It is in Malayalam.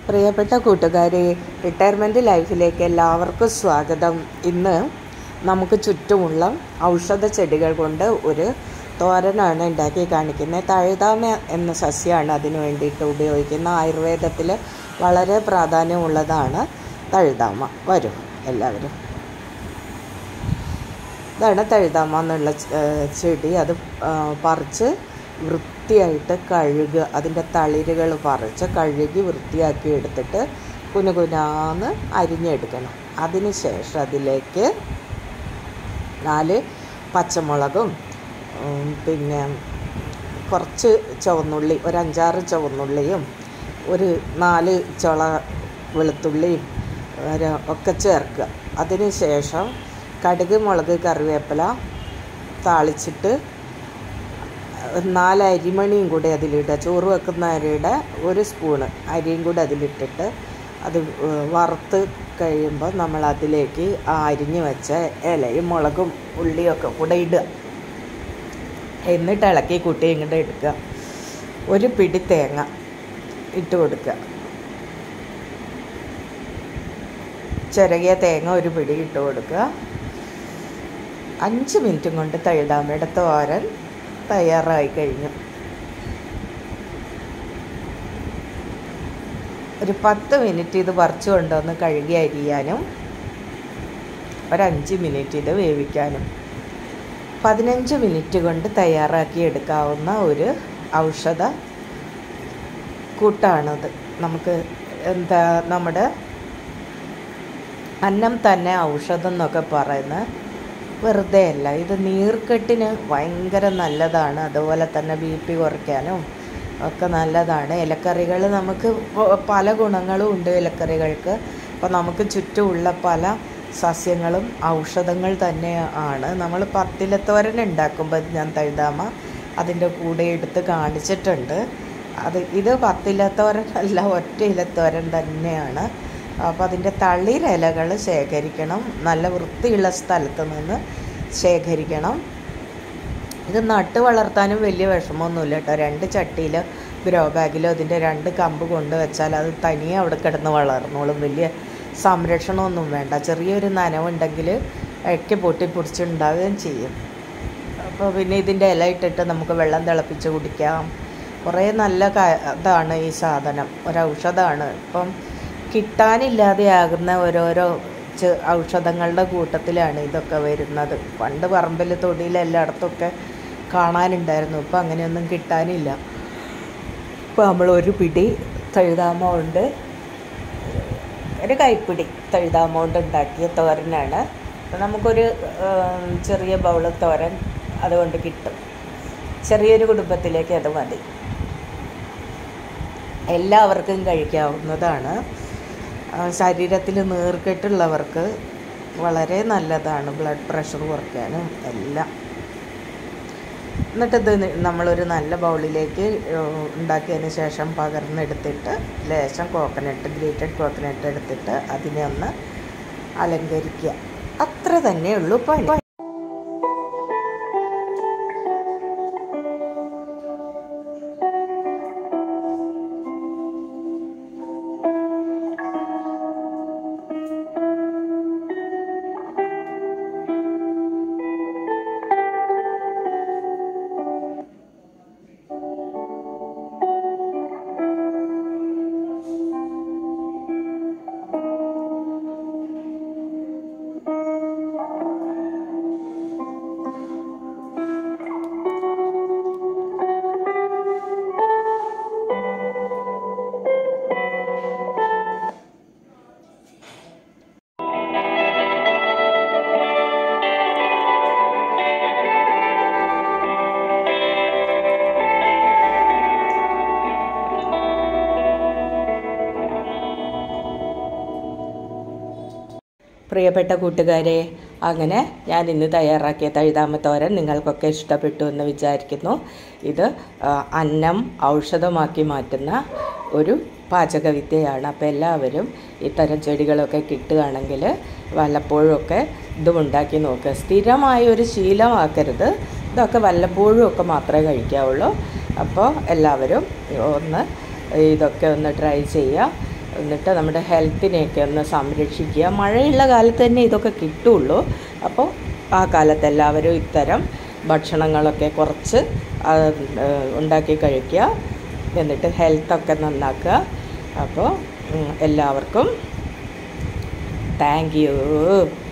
പ്രിയപ്പെട്ട കൂട്ടുകാരെ റിട്ടയർമെൻറ്റ് ലൈഫിലേക്ക് എല്ലാവർക്കും സ്വാഗതം ഇന്ന് നമുക്ക് ചുറ്റുമുള്ള ഔഷധ ചെടികൾ കൊണ്ട് ഒരു തോരനാണ് ഉണ്ടാക്കി കാണിക്കുന്നത് തഴുതാമ എന്ന സസ്യമാണ് അതിന് വേണ്ടിയിട്ട് ഉപയോഗിക്കുന്ന ആയുർവേദത്തിൽ വളരെ പ്രാധാന്യമുള്ളതാണ് തഴുതാമ വരും എല്ലാവരും ഇതാണ് തഴുതാമ എന്നുള്ള ചെ- ചെടി അത് ആ, പറിച്ച് വൃത്തിയായിട്ട് കഴുകുക അതിൻ്റെ തളിരുകൾ പറിച്ച് കഴുകി വൃത്തിയാക്കി എടുത്തിട്ട് കുനുകുനാന്ന് അരിഞ്ഞെടുക്കണം അതിന് ശേഷം അതിലേക്ക് നാല് പച്ചമുളകും ഉം, പിന്നെ കുറച്ച് ചുവന്നുള്ളി ഒരു അഞ്ചാറ് ചുവന്നുള്ളിയും ഒരു നാല് ചുള വെളുത്തുള്ളിയും ഒരു ഒക്കെ ചേർക്കുക അതിന് ശേഷം കടുക് മുളക് കറിവേപ്പില താളിച്ചിട്ട് ഒരു നാല് അരിമണിയും കൂടി അതിലിടുക ചോറ് വെക്കുന്ന അരിയുടെ ഒരു സ്പൂണ് അരിയും കൂടി അതിലിട്ടിട്ട് അത് ഏഹ് വറുത്ത് കഴിയുമ്പോൾ നമ്മൾ അതിലേക്ക് ആ അരിഞ്ഞ് വെച്ച ഇലയും മുളകും ഉള്ളിയൊക്കെ കൂടെ ഇടുക എന്നിട്ട് ഇളക്കി കൂട്ടി ഇങ്ങോട്ട് എടുക്കുക ഒരു പിടി തേങ്ങ ഇട്ട് കൊടുക്കുക ചിരകിയ തേങ്ങ ഒരു പിടി ഇട്ട് കൊടുക്കുക അഞ്ച് മിനിറ്റും കൊണ്ട് തഴുതാമയുടെ തോരൻ തയ്യാറായി കഴിഞ്ഞു ഒരു പത്ത് മിനിറ്റ് ഇത് പറിച്ചു കൊണ്ടുവന്ന് കഴുകി അരിയാനും ഒരഞ്ച് മിനിറ്റ് ഇത് വേവിക്കാനും പതിനഞ്ച് മിനിറ്റ് കൊണ്ട് തയ്യാറാക്കി എടുക്കാവുന്ന ഒരു ഔഷധ കൂട്ടാണത് നമുക്ക് എന്താ നമ്മുടെ അന്നം തന്നെ ഔഷധം എന്നൊക്കെ പറയുന്ന വെറുതെ അല്ല ഇത് നീർക്കെട്ടിന് ഭയങ്കര നല്ലതാണ് അതുപോലെ തന്നെ ബി പി കുറയ്ക്കാനും ഒക്കെ നല്ലതാണ് ഇലക്കറികൾ നമുക്ക് പ- പല ഗുണങ്ങളും ഉണ്ട് ഇലക്കറികൾക്ക് അപ്പോൾ നമുക്ക് ചുറ്റുമുള്ള പല സസ്യങ്ങളും ഔഷധങ്ങൾ തന്നെ ആണ് നമ്മൾ പത്തിലത്തോരൻ ഉണ്ടാക്കുമ്പോൾ ഞാൻ തഴുതാമ അതിൻ്റെ കൂടെ എടുത്ത് കാണിച്ചിട്ടുണ്ട് അത് ഇത് പത്തിലത്തോരൻ അല്ല ഒറ്റ ഇലത്തോരൻ തന്നെയാണ് അപ്പോൾ അതിൻ്റെ തളിരിലകൾ ശേഖരിക്കണം നല്ല വൃത്തിയുള്ള സ്ഥലത്ത് നിന്ന് ശേഖരിക്കണം ഇത് നട്ട് വളർത്താനും വലിയ വിഷമമൊന്നുമില്ല കേട്ടോ രണ്ട് ചട്ടിയിൽ ഗ്രോ ബാഗിലോ ഇതിൻ്റെ രണ്ട് കമ്പ് കൊണ്ട് വെച്ചാൽ അത് തനിയെ അവിടെ കിടന്ന് വളർന്നോളും വലിയ സംരക്ഷണമൊന്നും വേണ്ട ചെറിയൊരു നനവുണ്ടെങ്കിൽ ഇടയ്ക്ക് പൊട്ടിപ്പൊടിച്ചുണ്ടാവുകയും ചെയ്യും അപ്പോൾ പിന്നെ ഇതിൻ്റെ ഇല ഇട്ടിട്ട് നമുക്ക് വെള്ളം തിളപ്പിച്ച് കുടിക്കാം കുറേ നല്ല ക- ഇതാണ് ഈ സാധനം ഒരു ഔഷധമാണ് ഇപ്പം കിട്ടാനില്ലാതെയാകുന്ന ഓരോരോ ചെ- ഔഷധങ്ങളുടെ കൂട്ടത്തിലാണ് ഇതൊക്കെ വരുന്നത് പണ്ട് പറമ്പിൽ തൊടിയിൽ എല്ലായിടത്തൊക്കെ കാണാനുണ്ടായിരുന്നു ഇപ്പം അങ്ങനെയൊന്നും കിട്ടാനില്ല ഇപ്പോൾ നമ്മൾ ഒരു പിടി തഴുതാമ കൊണ്ട് ഒരു കൈപ്പിടി തഴുതാമ കൊണ്ട് ഉണ്ടാക്കിയ തോരനാണ് അപ്പോൾ നമുക്കൊരു ഉം, ചെറിയ ബൗള് തോരൻ അതുകൊണ്ട് കിട്ടും ചെറിയൊരു കുടുംബത്തിലേക്ക് അത് മതി എല്ലാവർക്കും കഴിക്കാവുന്നതാണ് ആ, ശരീരത്തിൽ നീർക്കെട്ടുള്ളവർക്ക് വളരെ നല്ലതാണ് ബ്ലഡ് പ്രഷർ കുറയ്ക്കാനും എല്ലാം എന്നിട്ട് ഇത് നി- നമ്മളൊരു നല്ല ബൗളിലേക്ക് ഏഹ്, ഉണ്ടാക്കിയതിന് ശേഷം പകർന്നെടുത്തിട്ട് ലേശം കോക്കനട്ട് ഗ്രേറ്റഡ് കോക്കനട്ട് എടുത്തിട്ട് അതിനെ ഒന്ന് അലങ്കരിക്കുക അത്ര തന്നെയുള്ളൂ പണി പ്രിയപ്പെട്ട കൂട്ടുകാരെ അങ്ങനെ ഞാൻ ഇന്ന് തയ്യാറാക്കിയ തഴുതാമത്തോരൻ നിങ്ങൾക്കൊക്കെ ഇഷ്ടപ്പെട്ടു എന്ന് വിചാരിക്കുന്നു ഇത് ആ, അന്നം ഔഷധമാക്കി മാറ്റുന്ന ഒരു പാചകവിദ്യയാണ് അപ്പോൾ എല്ലാവരും ഇത്തരം ചെടികളൊക്കെ കിട്ടുകയാണെങ്കിൽ വല്ലപ്പോഴും ഒക്കെ ഇതും ഉണ്ടാക്കി നോക്കുക സ്ഥിരമായ ഒരു ശീലമാക്കരുത് ഇതൊക്കെ വല്ലപ്പോഴും ഒക്കെ മാത്രമേ കഴിക്കാവുള്ളൂ അപ്പോൾ എല്ലാവരും ഒന്ന് ഇതൊക്കെ ഒന്ന് ട്രൈ ചെയ്യുക എന്നിട്ട് നമ്മുടെ ഹെൽത്തിനെയൊക്കെ ഒന്ന് സംരക്ഷിക്കുക മഴയുള്ള കാലത്ത് തന്നെ ഇതൊക്കെ കിട്ടുള്ളൂ അപ്പോൾ ആ കാലത്ത് എല്ലാവരും ഇത്തരം ഭക്ഷണങ്ങളൊക്കെ കുറച്ച് ആ, ഏഹ്, ഉണ്ടാക്കി കഴിക്കുക എന്നിട്ട് ഹെൽത്തൊക്കെ നന്നാക്കുക അപ്പോൾ ഉം, എല്ലാവർക്കും താങ്ക് യു